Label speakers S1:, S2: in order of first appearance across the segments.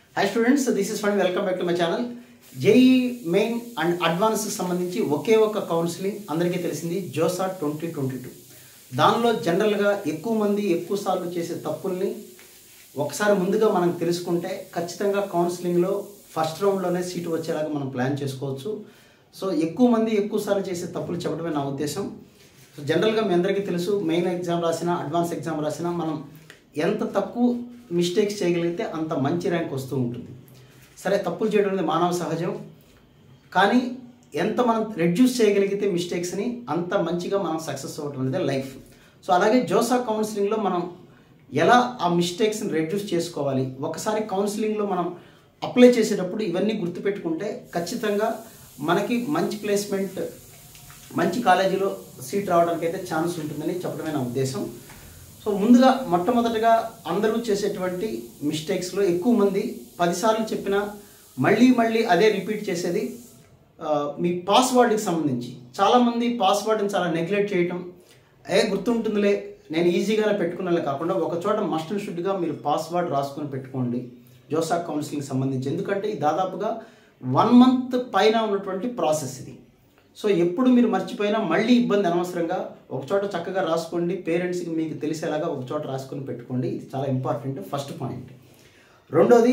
S1: hi students this is fund welcome back to my channel JEE main and అడ్వాన్స్కి సంబంధించి ఒకే ఒక counselling అందరికీ తెలిసింది జోసా ట్వంటీ ట్వంటీ టూ దానిలో జనరల్గా ఎక్కువ మంది ఎక్కువ సార్లు చేసే తప్పుల్ని ఒకసారి ముందుగా మనం తెలుసుకుంటే ఖచ్చితంగా కౌన్సిలింగ్లో ఫస్ట్ రౌండ్లోనే సీటు వచ్చేలాగా మనం ప్లాన్ చేసుకోవచ్చు సో ఎక్కువ మంది ఎక్కువ సార్లు చేసే తప్పులు చెప్పడమే నా ఉద్దేశం సో జనరల్గా మీ అందరికీ తెలుసు మెయిన్ ఎగ్జామ్ రాసినా అడ్వాన్స్ ఎగ్జామ్ రాసినా మనం ఎంత తక్కువ మిస్టేక్స్ చేయగలిగితే అంత మంచి ర్యాంక్ వస్తూ ఉంటుంది సరే తప్పులు చేయడం అనేది మానవ సహజం కానీ ఎంత మనం రెడ్యూస్ చేయగలిగితే మిస్టేక్స్ని అంత మంచిగా మనం సక్సెస్ అవ్వడం అనేది లైఫ్ సో అలాగే జోసా కౌన్సిలింగ్లో మనం ఎలా ఆ మిస్టేక్స్ని రెడ్యూస్ చేసుకోవాలి ఒకసారి కౌన్సిలింగ్లో మనం అప్లై చేసేటప్పుడు ఇవన్నీ గుర్తుపెట్టుకుంటే ఖచ్చితంగా మనకి మంచి ప్లేస్మెంట్ మంచి కాలేజీలో సీట్ రావడానికి అయితే ఛాన్స్ ఉంటుందని చెప్పడమే నా ఉద్దేశం సో ముందుగా మొట్టమొదటిగా అందరూ చేసేటువంటి మిస్టేక్స్లో ఎక్కువ మంది పదిసార్లు చెప్పినా మళ్ళీ మళ్ళీ అదే రిపీట్ చేసేది ఆ, మీ పాస్వర్డ్కి సంబంధించి చాలామంది పాస్వర్డ్ని చాలా నెగ్లెక్ట్ చేయటం ఏ గుర్తుంటుందిలే నేను ఈజీగానే పెట్టుకున్నలే కాకుండా ఒక చోట మస్ట్ అండ్ షుడ్గా మీరు పాస్వర్డ్ రాసుకొని పెట్టుకోండి జోసా కౌన్సిలింగ్ సంబంధించి ఎందుకంటే ఇది దాదాపుగా వన్ మంత్ పైన ఉన్నటువంటి ప్రాసెస్ ఇది సో ఎప్పుడు మీరు మర్చిపోయినా మళ్ళీ ఇబ్బంది అనవసరంగా ఒక చోట చక్కగా రాసుకోండి పేరెంట్స్కి మీకు తెలిసేలాగా ఒక చోట రాసుకొని పెట్టుకోండి ఇది చాలా ఇంపార్టెంట్ ఫస్ట్ పాయింట్ రెండోది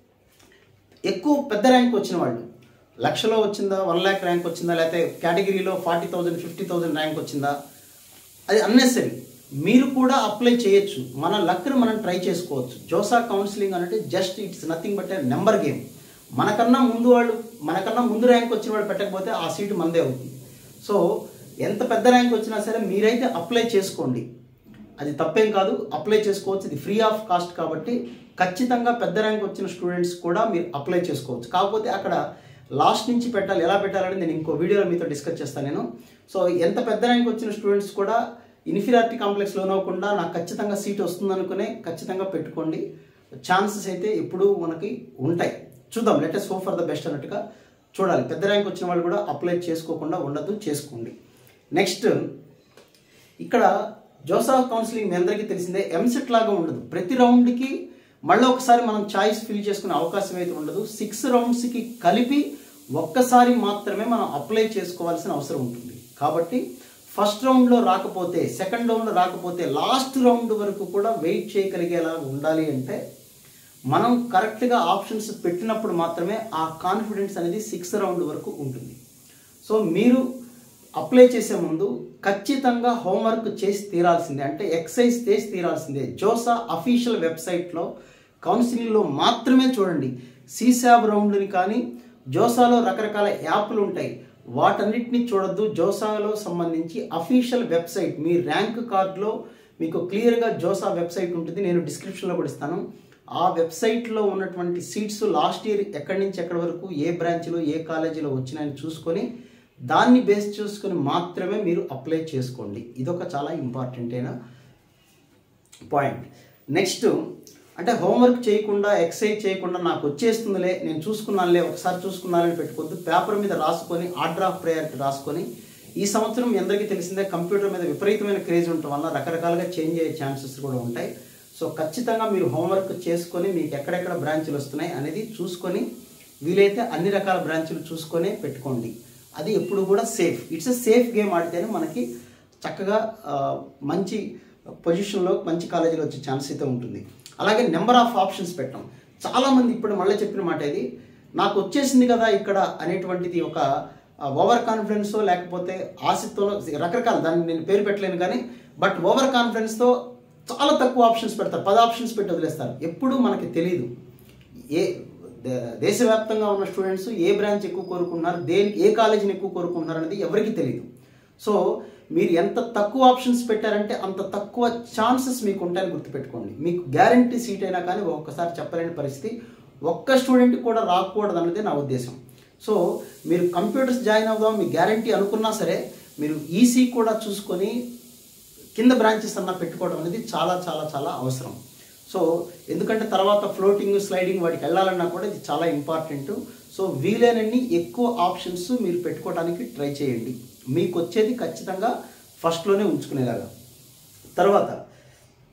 S1: ఎక్కువ పెద్ద ర్యాంక్ వచ్చిన వాళ్ళు లక్షలో వచ్చిందా వన్ ల్యాక్ ర్యాంక్ వచ్చిందా లేకపోతే కేటగిరీలో forty thousand fifty thousand rank వచ్చిందా అది అన్నెసరీ మీరు కూడా అప్లై చేయొచ్చు మన లక్ని మనం ట్రై చేసుకోవచ్చు జోసా కౌన్సిలింగ్ అంటే just it's nothing but a number game మనకన్నా ముందు వాళ్ళు మనకన్నా ముందు ర్యాంక్ వచ్చిన వాళ్ళు పెట్టకపోతే ఆ సీటు మందే అవుతుంది సో ఎంత పెద్ద ర్యాంక్ వచ్చినా సరే మీరైతే అప్లై చేసుకోండి అది తప్పేం కాదు అప్లై చేసుకోవచ్చు ఇది ఫ్రీ ఆఫ్ కాస్ట్ కాబట్టి ఖచ్చితంగా పెద్ద ర్యాంక్ వచ్చిన స్టూడెంట్స్ కూడా మీరు అప్లై చేసుకోవచ్చు కాకపోతే అక్కడ లాస్ట్ నుంచి పెట్టాలి ఎలా పెట్టాలని నేను ఇంకో వీడియోలో మీతో డిస్కస్ చేస్తాను నేను సో ఎంత పెద్ద ర్యాంక్ వచ్చిన స్టూడెంట్స్ కూడా ఇన్ఫీరియారిటీ కాంప్లెక్స్ లోన్ అవ్వకుండా నాకు ఖచ్చితంగా సీట్ వస్తుంది అనుకునే ఖచ్చితంగా పెట్టుకోండి ఛాన్సెస్ అయితే ఎప్పుడూ మనకి ఉంటాయి చూద్దాం లెటెస్ట్ హో ఫర్ ద బెస్ట్ అన్నట్టుగా చూడాలి పెద్ద ర్యాంక్ వచ్చిన వాళ్ళు కూడా అప్లై చేసుకోకుండా ఉండదు చేసుకోండి నెక్స్ట్ ఇక్కడ జోసా కౌన్సిలింగ్ మీ అందరికీ తెలిసిందే ఎంసెట్ లాగా ఉండదు ప్రతి రౌండ్కి మళ్ళీ ఒకసారి మనం చాయిస్ ఫిల్ చేసుకునే అవకాశం అయితే ఉండదు సిక్స్ రౌండ్స్కి కలిపి ఒక్కసారి మాత్రమే మనం అప్లై చేసుకోవాల్సిన అవసరం ఉంటుంది కాబట్టి ఫస్ట్ రౌండ్లో రాకపోతే సెకండ్ రౌండ్లో రాకపోతే లాస్ట్ రౌండ్ వరకు కూడా వెయిట్ చేయగలిగేలా ఉండాలి అంటే మనం కరెక్ట్గా ఆప్షన్స్ పెట్టినప్పుడు మాత్రమే ఆ కాన్ఫిడెన్స్ అనేది సిక్స్ రౌండ్ వరకు ఉంటుంది సో మీరు అప్లై చేసే ముందు ఖచ్చితంగా హోంవర్క్ చేసి తీరాల్సిందే అంటే ఎక్సైజ్ చేసి తీరాల్సిందే జోసా అఫీషియల్ వెబ్సైట్లో కౌన్సిలింగ్లో మాత్రమే చూడండి సీసాబ్ రౌండ్ని కానీ జోసాలో రకరకాల యాప్లు ఉంటాయి వాటన్నిటిని చూడొద్దు జోసాలో సంబంధించి అఫీషియల్ వెబ్సైట్ మీ ర్యాంక్ కార్డులో మీకు క్లియర్గా జోసా వెబ్సైట్ ఉంటుంది నేను డిస్క్రిప్షన్లో కూడా ఇస్తాను ఆ వెబ్సైట్లో ఉన్నటువంటి సీట్స్ లాస్ట్ ఇయర్ ఎక్కడి నుంచి ఎక్కడి వరకు ఏ బ్రాంచ్లో ఏ కాలేజీలో వచ్చినాయని చూసుకొని దాన్ని బేస్ చూసుకొని మాత్రమే మీరు అప్లై చేసుకోండి ఇదొక చాలా ఇంపార్టెంట్ అయిన పాయింట్ నెక్స్ట్ అంటే హోంవర్క్ చేయకుండా ఎక్సైజ్ చేయకుండా నాకు వచ్చేస్తుందిలే నేను చూసుకున్నానులే ఒకసారి చూసుకున్నానని పెట్టుకోవద్దు పేపర్ మీద రాసుకొని ఆర్డర్ ఆఫ్ ప్రయారిటీ రాసుకొని ఈ సంవత్సరం మీ అందరికీ తెలిసిందే కంప్యూటర్ మీద విపరీతమైన క్రేజ్ ఉండటం వల్ల రకరకాలుగా చేంజ్ అయ్యే ఛాన్సెస్ కూడా ఉంటాయి సో ఖచ్చితంగా మీరు హోంవర్క్ చేసుకొని మీకు ఎక్కడెక్కడ బ్రాంచులు వస్తున్నాయి అనేది చూసుకొని వీలైతే అన్ని రకాల బ్రాంచులు చూసుకొని పెట్టుకోండి అది ఎప్పుడు కూడా safe it's a safe game ఆడితేనే మనకి చక్కగా ఆ, మంచి పొజిషన్లో మంచి కాలేజీలో వచ్చే ఛాన్స్ అయితే ఉంటుంది అలాగే నెంబర్ ఆఫ్ ఆప్షన్స్ పెట్టాం చాలామంది ఇప్పుడు మళ్ళీ చెప్పిన మాట ఇది నాకు వచ్చేసింది కదా ఇక్కడ అనేటువంటిది ఒక ఓవర్ కాన్ఫిడెన్స్తో లేకపోతే ఆసక్తితో రకరకాల దాన్ని నేను పేరు పెట్టలేను కానీ బట్ ఓవర్ కాన్ఫిడెన్స్తో చాలా తక్కువ ఆప్షన్స్ పెడతారు పది ఆప్షన్స్ పెట్టి వదిలేస్తారు ఎప్పుడూ మనకి తెలియదు ఏ దే- దేశవ్యాప్తంగా ఉన్న స్టూడెంట్స్ ఏ బ్రాంచ్ ఎక్కువ కోరుకుంటున్నారు దేని ఏ కాలేజీని ఎక్కువ కోరుకుంటున్నారు అనేది ఎవరికి తెలియదు సో మీరు ఎంత తక్కువ ఆప్షన్స్ పెట్టారంటే అంత తక్కువ ఛాన్సెస్ మీకు ఉంటాయని గుర్తుపెట్టుకోండి మీకు గ్యారంటీ సీట్ అయినా కానీ ఒక్కసారి చెప్పలేని పరిస్థితి ఒక్క స్టూడెంట్ కూడా రాకూడదు అన్నది నా ఉద్దేశం సో మీరు కంప్యూటర్స్ జాయిన్ అవుదాం మీ గ్యారంటీ అనుకున్నా సరే మీరు ఈసీ కూడా చూసుకొని కింద బ్రాంచెస్ అన్న పెట్టుకోవడం అనేది చాలా చాలా చాలా అవసరం సో ఎందుకంటే తర్వాత ఫ్లోటింగ్ స్లైడింగ్ వాటికి వెళ్ళాలన్నా కూడా ఇది చాలా ఇంపార్టెంట్ సో వీలైనన్ని ఎక్కువ ఆప్షన్స్ మీరు పెట్టుకోవడానికి ట్రై చేయండి మీకు వచ్చేది ఖచ్చితంగా ఫస్ట్లోనే ఉంచుకునేలాగా తర్వాత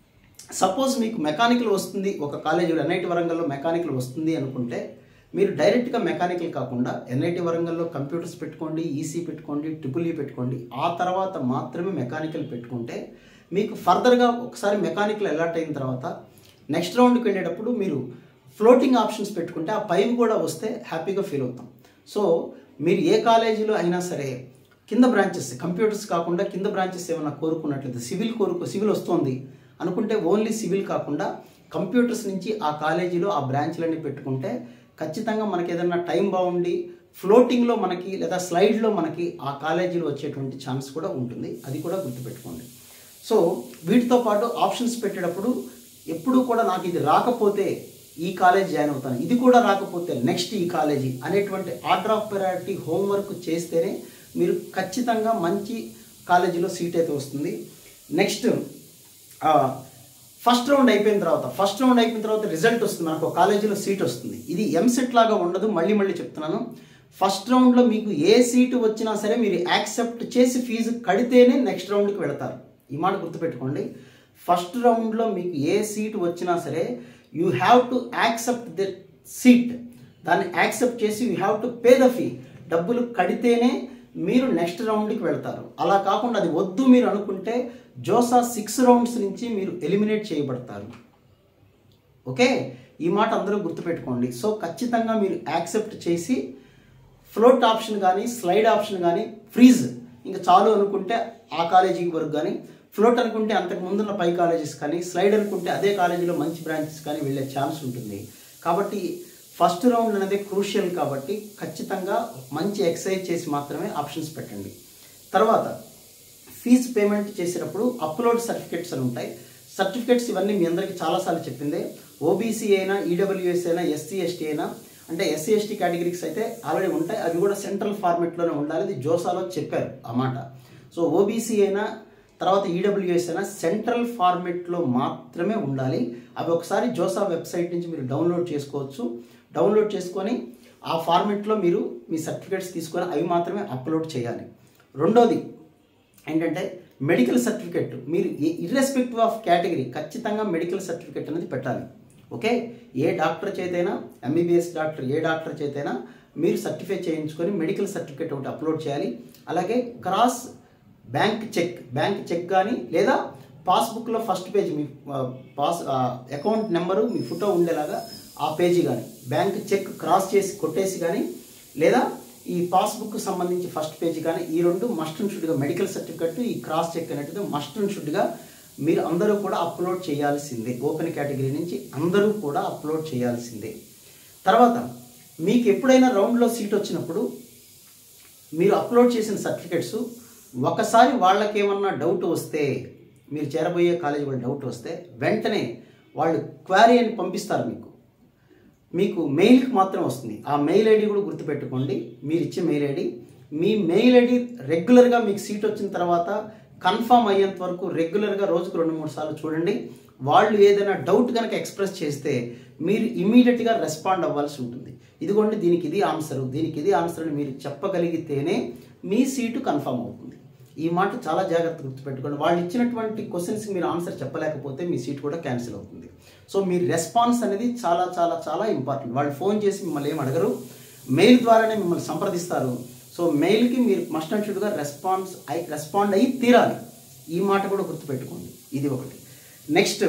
S1: సపోజ్ మీకు మెకానికల్ వస్తుంది ఒక కాలేజీలో ఎన్ఐటి వరంగల్లో మెకానికల్ వస్తుంది అనుకుంటే మీరు డైరెక్ట్గా మెకానికల్ కాకుండా ఎన్ఐటి వరంగల్లో కంప్యూటర్స్ పెట్టుకోండి ఈసీ పెట్టుకోండి ట్రిపుల్ ఈ పెట్టుకోండి ఆ తర్వాత మాత్రమే మెకానికల్ పెట్టుకుంటే మీకు ఫర్దర్గా ఒకసారి మెకానికల్ అలర్ట్ అయిన తర్వాత నెక్స్ట్ రౌండ్కి వెళ్ళేటప్పుడు మీరు ఫ్లోటింగ్ ఆప్షన్స్ పెట్టుకుంటే ఆ పైవి కూడా వస్తే హ్యాపీగా ఫీల్ అవుతాం సో మీరు ఏ కాలేజీలో అయినా సరే కింద బ్రాంచెస్ కంప్యూటర్స్ కాకుండా కింద బ్రాంచెస్ ఏమైనా కోరుకున్నట్లయితే సివిల్ కోరుకు సివిల్ వస్తుంది అనుకుంటే ఓన్లీ సివిల్ కాకుండా కంప్యూటర్స్ నుంచి ఆ కాలేజీలో ఆ బ్రాంచ్లన్నీ పెట్టుకుంటే ఖచ్చితంగా మనకి ఏదైనా టైం బాగుండి ఫ్లోటింగ్లో మనకి లేదా స్లైడ్లో మనకి ఆ కాలేజీలో వచ్చేటువంటి ఛాన్స్ కూడా ఉంటుంది అది కూడా గుర్తుపెట్టుకోండి సో వీటితో పాటు ఆప్షన్స్ పెట్టేటప్పుడు ఎప్పుడు కూడా నాకు ఇది రాకపోతే ఈ కాలేజ్ జాయిన్ అవుతాను ఇది కూడా రాకపోతే నెక్స్ట్ ఈ కాలేజీ అనేటువంటి ఆర్డర్ ఆఫ్ ప్రయారిటీ హోంవర్క్ చేస్తేనే మీరు ఖచ్చితంగా మంచి కాలేజీలో సీట్ అయితే వస్తుంది నెక్స్ట్ ఫస్ట్ రౌండ్ అయిపోయిన తర్వాత ఫస్ట్ రౌండ్ అయిపోయిన తర్వాత రిజల్ట్ వస్తుంది మనకు ఒక కాలేజీలో సీట్ వస్తుంది ఇది ఎంసెట్ లాగా ఉండదు మళ్ళీ మళ్ళీ చెప్తున్నాను ఫస్ట్ రౌండ్లో మీకు ఏ సీటు వచ్చినా సరే మీరు యాక్సెప్ట్ చేసి ఫీజు కడితేనే నెక్స్ట్ రౌండ్కి వెళతారు ఈ మాట గుర్తుపెట్టుకోండి ఫస్ట్ రౌండ్లో మీకు ఏ సీటు వచ్చినా సరే you have to accept the seat దాన్ని యాక్సెప్ట్ చేసి you have to pay the fee డబ్బులు కడితేనే మీరు నెక్స్ట్ రౌండ్కి వెళ్తారు అలా కాకుండా అది వద్దు మీరు అనుకుంటే జోసా సిక్స్ రౌండ్స్ నుంచి మీరు ఎలిమినేట్ చేయబడతారు ఓకే ఈ మాట అందరూ గుర్తుపెట్టుకోండి సో ఖచ్చితంగా మీరు యాక్సెప్ట్ చేసి ఫ్లోట్ ఆప్షన్ కానీ స్లైడ్ ఆప్షన్ కానీ ఫ్రీజ్ ఇంకా చాలు అనుకుంటే ఆ కాలేజీకి వరకు కానీ ఫ్లోట్ అనుకుంటే అంతకు ముందున్న పై కాలేజెస్ కానీ స్లైడ్ అనుకుంటే అదే కాలేజీలో మంచి బ్రాంచెస్ కానీ వెళ్ళే ఛాన్స్ ఉంటుంది కాబట్టి ఫస్ట్ రౌండ్ అనేది క్రూషియల్ కాబట్టి ఖచ్చితంగా మంచి ఎక్సర్సైజ్ చేసి మాత్రమే ఆప్షన్స్ పెట్టండి తర్వాత ఫీజు పేమెంట్ చేసేటప్పుడు అప్లోడ్ సర్టిఫికేట్స్ అని ఉంటాయి సర్టిఫికేట్స్ ఇవన్నీ మీ అందరికీ చాలాసార్లు చెప్పిందే ఓబీసీ అయినా ఈడబ్ల్యూఎస్ అయినా ఎస్సీ ఎస్టీ అయినా అంటే ఎస్సీ ఎస్టీ కేటగిరీస్ అయితే ఆల్రెడీ ఉంటాయి అవి కూడా సెంట్రల్ ఫార్మెట్లోనే ఉండాలి ఇది జోసాలో చెప్పారు ఆ మాట సో ఓబీసీ అయినా తర్వాత ఈడబ్ల్యూఎస్ అయినా సెంట్రల్ ఫార్మెట్లో మాత్రమే ఉండాలి అవి ఒకసారి జోసా వెబ్సైట్ నుంచి మీరు డౌన్లోడ్ చేసుకోవచ్చు డౌన్లోడ్ చేసుకొని ఆ ఫార్మెట్లో మీరు మీ సర్టిఫికేట్స్ తీసుకొని అవి మాత్రమే అప్లోడ్ చేయాలి రెండోది ఏంటంటే మెడికల్ సర్టిఫికెట్ మీరు ఇర్రెస్పెక్టివ్ ఆఫ్ కేటగిరీ ఖచ్చితంగా మెడికల్ సర్టిఫికెట్ అనేది పెట్టాలి ఓకే ఏ డాక్టర్ చేతైనా ఎంబీబీఎస్ డాక్టర్ ఏ డాక్టర్ చేతైనా మీరు సర్టిఫై చేయించుకొని మెడికల్ సర్టిఫికేట్ ఒకటి అప్లోడ్ చేయాలి అలాగే cross bank cheque bank cheque కానీ లేదా పాస్బుక్లో ఫస్ట్ పేజ్ మీ ఆ, పాస్ ఆ, అకౌంట్ నెంబరు మీ ఫోటో ఉండేలాగా ఆ పేజీ కానీ బ్యాంక్ చెక్ క్రాస్ చేసి కొట్టేసి కానీ లేదా ఈ పాస్బుక్ సంబంధించి ఫస్ట్ పేజీ కానీ ఈ రెండు మస్ట్ అండ్ షుడ్గా మెడికల్ సర్టిఫికెట్ ఈ క్రాస్ చెక్ అనేటిది మస్ట్ అండ్ షుడ్గా మీరు అందరూ కూడా అప్లోడ్ చేయాల్సిందే ఓపెన్ కేటగిరీ నుంచి అందరూ కూడా అప్లోడ్ చేయాల్సిందే తర్వాత మీకు ఎప్పుడైనా రౌండ్లో సీట్ వచ్చినప్పుడు మీరు అప్లోడ్ చేసిన సర్టిఫికెట్స్ ఒకసారి వాళ్ళకేమన్నా డౌట్ వస్తే మీరు చేరబోయే కాలేజీ వాళ్ళు డౌట్ వస్తే వెంటనే వాళ్ళు క్వారీ అని పంపిస్తారు మీకు మీకు మెయిల్కి మాత్రం వస్తుంది ఆ మెయిల్ ఐడి కూడా గుర్తుపెట్టుకోండి మీరు ఇచ్చే మెయిల్ ఐడి మీ మెయిల్ ఐడి రెగ్యులర్గా మీకు సీట్ వచ్చిన తర్వాత కన్ఫామ్ అయ్యేంత వరకు రెగ్యులర్గా రోజుకు రెండు మూడు సార్లు చూడండి వాళ్ళు ఏదైనా డౌట్ కనుక ఎక్స్ప్రెస్ చేస్తే మీరు ఇమీడియట్గా రెస్పాండ్ అవ్వాల్సి ఉంటుంది ఇదిగోండి దీనికి ఇది ఆన్సర్ దీనికి ఇది ఆన్సర్ అని మీరు చెప్పగలిగితేనే మీ సీటు కన్ఫామ్ అవుతుంది ఈ మాట చాలా జాగ్రత్త గుర్తుపెట్టుకోండి వాళ్ళు ఇచ్చినటువంటి క్వశ్చన్స్కి మీరు ఆన్సర్ చెప్పలేకపోతే మీ సీట్ కూడా క్యాన్సిల్ అవుతుంది సో మీ రెస్పాన్స్ అనేది చాలా చాలా చాలా ఇంపార్టెంట్ వాళ్ళు ఫోన్ చేసి మిమ్మల్ని ఏం అడగరు మెయిల్ ద్వారానే మిమ్మల్ని సంప్రదిస్తారు సో మెయిల్కి మీరు మస్ట్ అండ్ షుడ్గా రెస్పాన్స్ అయి రెస్పాండ్ అయ్యి తీరాలి ఈ మాట కూడా గుర్తుపెట్టుకోండి ఇది ఒకటి నెక్స్ట్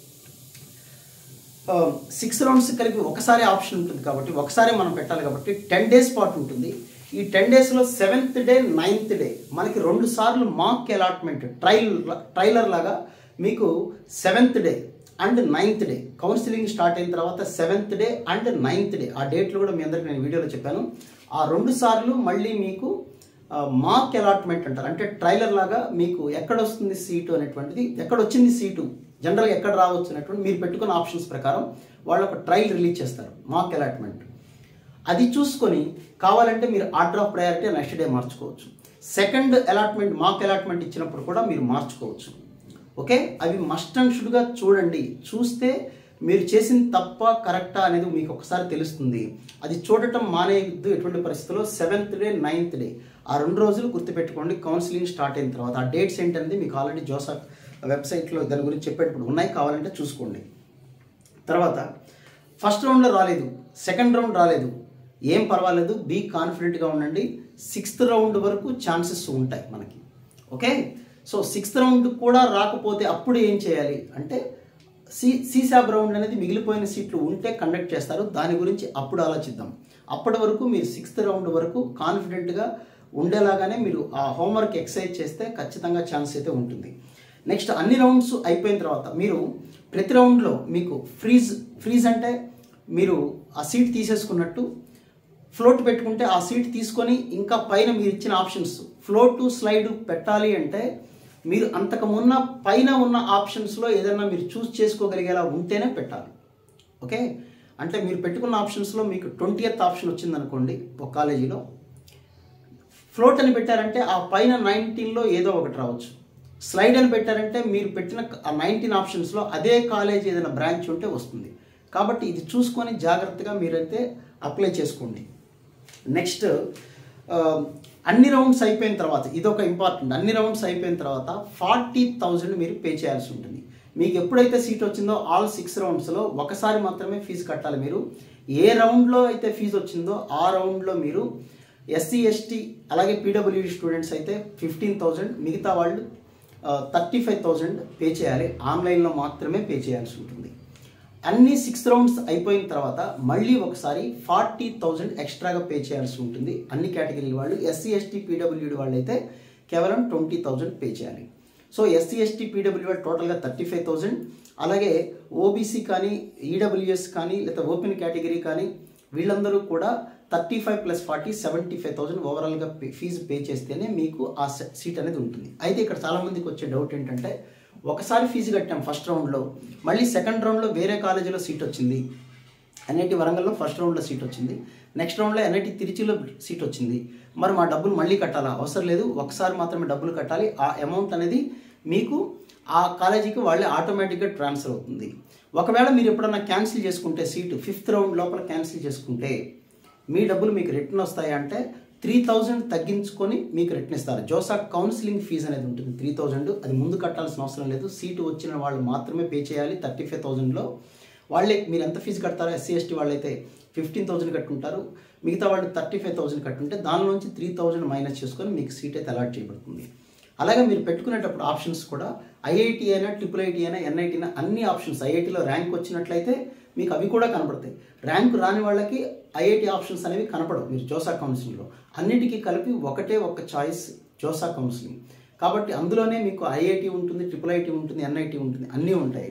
S1: సిక్స్ రౌండ్స్ కలిపి ఒకసారి ఆప్షన్ ఉంటుంది కాబట్టి ఒకసారి మనం పెట్టాలి కాబట్టి టెన్ డేస్ పాటు ఉంటుంది ఈ టెన్ డేస్లో సెవెంత్ డే నైన్త్ డే మనకి రెండు సార్లు మాక్ అలాట్మెంట్ ట్రైల్ ట్రైలర్ లాగా మీకు seventh day and ninth day counselling start అయిన తర్వాత seventh day and ninth day ఆ డేట్లు కూడా మీ అందరికి నేను వీడియోలో చెప్పాను ఆ రెండు సార్లు మళ్ళీ మీకు మాక్ అలాట్మెంట్ అంటారు అంటే ట్రైలర్ లాగా మీకు ఎక్కడ వస్తుంది సీటు అనేటువంటిది ఎక్కడ వచ్చింది సీటు జనరల్గా ఎక్కడ రావచ్చు అనేటువంటి మీరు పెట్టుకున్న ఆప్షన్స్ ప్రకారం వాళ్ళు ఒక ట్రైల్ రిలీజ్ చేస్తారు మాక్ అలాట్మెంట్ అది చూసుకొని కావాలంటే మీరు order of priority next day మార్చుకోవచ్చు సెకండ్ అలాట్మెంట్ మాక్ అలాట్మెంట్ ఇచ్చినప్పుడు కూడా మీరు మార్చుకోవచ్చు ఓకే అవి మస్ట్ అండ్ షుడ్గా చూడండి చూస్తే మీరు చేసింది తప్ప కరెక్టా అనేది మీకు ఒకసారి తెలుస్తుంది అది చూడటం మానేయద్దు ఎటువంటి పరిస్థితుల్లో సెవెంత్ డే నైన్త్ డే ఆ రెండు రోజులు గుర్తుపెట్టుకోండి కౌన్సిలింగ్ స్టార్ట్ అయిన తర్వాత ఆ డేట్స్ ఏంటనేది మీకు ఆల్రెడీ జోసా వెబ్సైట్లో దాని గురించి చెప్పేటప్పుడు ఉన్నాయి కావాలంటే చూసుకోండి తర్వాత ఫస్ట్ రౌండ్లో రాలేదు సెకండ్ రౌండ్ రాలేదు ఏం పర్వాలేదు బీ కాన్ఫిడెంట్గా ఉండండి సిక్స్త్ రౌండ్ వరకు ఛాన్సెస్ ఉంటాయి మనకి ఓకే సో సిక్స్త్ రౌండ్ కూడా రాకపోతే అప్పుడు ఏం చేయాలి అంటే సి సీసాబ్ రౌండ్ అనేది మిగిలిపోయిన సీట్లు ఉంటే కండక్ట్ చేస్తారు దాని గురించి అప్పుడు ఆలోచిద్దాం అప్పటి వరకు మీరు సిక్స్త్ రౌండ్ వరకు కాన్ఫిడెంట్గా ఉండేలాగానే మీరు ఆ హోంవర్క్ ఎక్సర్సైజ్ చేస్తే ఖచ్చితంగా ఛాన్స్ అయితే ఉంటుంది నెక్స్ట్ అన్ని రౌండ్స్ అయిపోయిన తర్వాత మీరు ప్రతి రౌండ్లో మీకు ఫ్రీజ్ ఫ్రీజ్ అంటే మీరు ఆ సీట్ తీసేసుకున్నట్టు ఫ్లోట్ పెట్టుకుంటే ఆ సీట్ తీసుకొని ఇంకా పైన మీరు ఇచ్చిన ఆప్షన్స్ ఫ్లోట్ స్లైడ్ పెట్టాలి అంటే మీరు అంతకు మున్న పైన ఉన్న ఆప్షన్స్లో ఏదైనా మీరు చూస్ చేసుకోగలిగేలా ఉంటేనే పెట్టాలి ఓకే అంటే మీరు పెట్టుకున్న ఆప్షన్స్లో మీకు ట్వంటీయత్ ఆప్షన్ వచ్చిందనుకోండి ఒక కాలేజీలో ఫ్లోట్ అని పెట్టారంటే ఆ పైన నైన్టీన్లో ఏదో ఒకటి రావచ్చు స్లైడ్ అని పెట్టారంటే మీరు పెట్టిన ఆ నైన్టీన్ ఆప్షన్స్లో అదే కాలేజ్ ఏదైనా బ్రాంచ్ ఉంటే వస్తుంది కాబట్టి ఇది చూసుకొని జాగ్రత్తగా మీరైతే అప్లై చేసుకోండి నెక్స్ట్ ఆ, అన్ని రౌండ్స్ అయిపోయిన తర్వాత ఇది ఒక ఇంపార్టెంట్ అన్ని రౌండ్స్ అయిపోయిన తర్వాత ఫార్టీ థౌజండ్ మీరు పే చేయాల్సి ఉంటుంది మీకు ఎప్పుడైతే సీట్ వచ్చిందో ఆల్ సిక్స్ రౌండ్స్లో ఒకసారి మాత్రమే ఫీజు కట్టాలి మీరు ఏ రౌండ్లో అయితే ఫీజు వచ్చిందో ఆ రౌండ్లో మీరు ఎస్సీ ఎస్టీ అలాగే పీడబ్ల్యూడి స్టూడెంట్స్ అయితే ఫిఫ్టీన్ థౌజండ్ మిగతా వాళ్ళు థర్టీ ఫైవ్ థౌజండ్ పే చేయాలి ఆన్లైన్లో మాత్రమే పే చేయాల్సి ఉంటుంది అన్ని సిక్స్ రౌండ్స్ అయిపోయిన తర్వాత మళ్ళీ ఒకసారి ఫార్టీ థౌజండ్ ఎక్స్ట్రాగా పే చేయాల్సి ఉంటుంది అన్ని కేటగిరీ వాళ్ళు ఎస్సీ ఎస్టీ పీడబ్ల్యూడి వాళ్ళు అయితే కేవలం ట్వంటీ థౌజండ్ పే చేయాలి సో ఎస్సీ ఎస్టీ పీడబ్ల్యూ వాళ్ళు టోటల్గా థర్టీ ఫైవ్ థౌజండ్ అలాగే ఓబీసీ కానీ ఈడబ్ల్యూఎస్ కానీ లేదా ఓపెన్ కేటగిరీ కానీ వీళ్ళందరూ కూడా thirty five plus forty seventy five thousand ఓవరాల్గా పే ఫీజు పే చేస్తేనే మీకు ఆ స- సీట్ అనేది ఉంటుంది అయితే ఇక్కడ చాలామందికి వచ్చే డౌట్ ఏంటంటే ఒకసారి ఫీజు కట్టాం ఫస్ట్ రౌండ్లో మళ్ళీ సెకండ్ రౌండ్లో వేరే కాలేజీలో సీట్ వచ్చింది ఎన్ఐటి వరంగల్లో ఫస్ట్ రౌండ్లో సీట్ వచ్చింది నెక్స్ట్ రౌండ్లో ఎన్ఐటి తిరుచిలో సీట్ వచ్చింది మరి మా డబ్బులు మళ్ళీ కట్టాలా అవసరం లేదు ఒకసారి మాత్రమే డబ్బులు కట్టాలి ఆ అమౌంట్ అనేది మీకు ఆ కాలేజీకి వాళ్ళే ఆటోమేటిక్గా ట్రాన్స్ఫర్ అవుతుంది ఒకవేళ మీరు ఎప్పుడన్నా క్యాన్సిల్ చేసుకుంటే సీటు ఫిఫ్త్ రౌండ్ లోపల క్యాన్సిల్ చేసుకుంటే మీ డబ్బులు మీకు రిటర్న్ వస్తాయి అంటే త్రీ థౌజండ్ తగ్గించుకొని మీకు రిటర్న్ ఇస్తారు జోసా కౌన్సిలింగ్ ఫీజు అనేది ఉంటుంది త్రీ థౌజండ్ అది ముందు కట్టాల్సిన అవసరం లేదు సీటు వచ్చిన వాళ్ళు మాత్రమే పే చేయాలి థర్టీ ఫైవ్ థౌజండ్లో వాళ్ళే మీరు ఎంత ఫీజు కడతారో ఎస్సీ ఎస్టీ వాళ్ళైతే ఫిఫ్టీన్ థౌసండ్ కట్టుంటారు మిగతా వాళ్ళు థర్టీ ఫైవ్ థౌసండ్ కట్టుంటే దానిలోంచి త్రీ థౌసండ్ మైనస్ చేసుకొని మీకు సీట్ అయితే అలాట్ చేయబడుతుంది అలాగే మీరు పెట్టుకునేటప్పుడు ఆప్షన్స్ కూడా ఐఐటి అయినా ట్రిపుల్ ఐటీ అయినా ఎన్ఐటీ అయినా అన్ని ఆప్షన్స్ ఐఐటీలో ర్యాంక్ వచ్చినట్లయితే మీకు అవి కూడా కనపడతాయి ర్యాంక్ రాని వాళ్ళకి ఐఐటి ఆప్షన్స్ అనేవి కనపడవు మీరు జోసా కౌన్సిలింగ్లో అన్నిటికీ కలిపి ఒకటే ఒక చాయిస్ జోసా కౌన్సిలింగ్ కాబట్టి అందులోనే మీకు ఐఐటి ఉంటుంది ట్రిపుల్ ఐటీ ఉంటుంది ఎన్ఐటి ఉంటుంది అన్నీ ఉంటాయి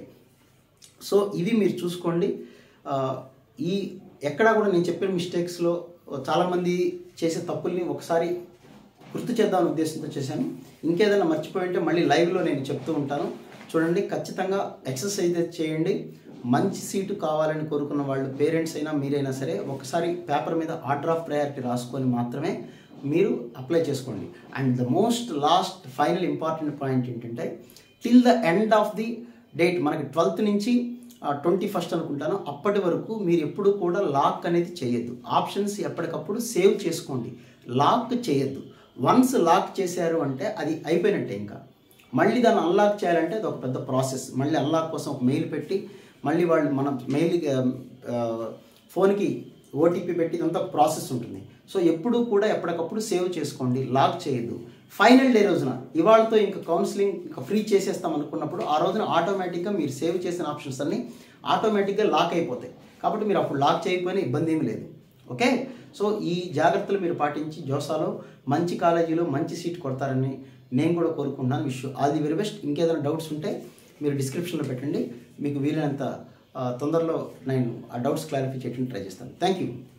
S1: సో ఇవి మీరు చూసుకోండి ఆ, ఈ ఎక్కడా కూడా నేను చెప్పిన మిస్టేక్స్లో చాలామంది చేసే తప్పుల్ని ఒకసారి గుర్తు చేద్దామనే ఉద్దేశంతో చేశాను ఇంకేదైనా మర్చిపోయి ఉంటే మళ్ళీ లైవ్లో నేను చెప్తూ ఉంటాను చూడండి ఖచ్చితంగా ఎక్సర్సైజ్ చేయండి మంచి సీటు కావాలని కోరుకున్న వాళ్ళు పేరెంట్స్ అయినా మీరైనా సరే ఒకసారి పేపర్ మీద ఆర్డర్ ఆఫ్ ప్రయారిటీ రాసుకొని మాత్రమే మీరు అప్లై చేసుకోండి and the most last final important point ఏంటంటే till the end of the date మనకి ట్వెల్త్ నుంచి ట్వంటీ ఫస్ట్ అనుకుంటాను అప్పటి వరకు మీరు ఎప్పుడు కూడా లాక్ అనేది చేయొద్దు ఆప్షన్స్ ఎప్పటికప్పుడు సేవ్ చేసుకోండి లాక్ చేయొద్దు వన్స్ లాక్ చేశారు అంటే అది అయిపోయినట్టే ఇంకా మళ్ళీ దాన్ని అన్లాక్ చేయాలంటే అది ఒక పెద్ద ప్రాసెస్ మళ్ళీ అన్లాక్ కోసం ఒక మెయిల్ పెట్టి మళ్ళీ వాళ్ళు మన మెయిల్ ఫోన్కి ఓటీపీ పెట్టి ఇదంతా ఒక ప్రాసెస్ ఉంటుంది సో ఎప్పుడు కూడా ఎప్పటికప్పుడు సేవ్ చేసుకోండి లాక్ చేయొద్దు ఫైనల్ డే రోజున ఇవాళతో ఇంకా కౌన్సిలింగ్ ఇంకా ఫ్రీ చేసేస్తాం అనుకున్నప్పుడు ఆ రోజున ఆటోమేటిక్గా మీరు సేవ్ చేసిన ఆప్షన్స్ అన్నీ ఆటోమేటిక్గా లాక్ అయిపోతాయి కాబట్టి మీరు అప్పుడు లాక్ చేయకపోయినా ఇబ్బంది ఏమీ లేదు ఓకే సో ఈ జాగ్రత్తలు మీరు పాటించి జోసాలో మంచి కాలేజీలో మంచి సీట్ కొడతారని నేను కూడా కోరుకుంటున్నాను wish all the very best ఇంకేదైనా డౌట్స్ ఉంటే మీరు డిస్క్రిప్షన్లో పెట్టండి మీకు వీలైనంత ఆ, తొందరలో నేను ఆ డౌట్స్ క్లారిఫై చేయడానికి ట్రై చేస్తాను థ్యాంక్ యూ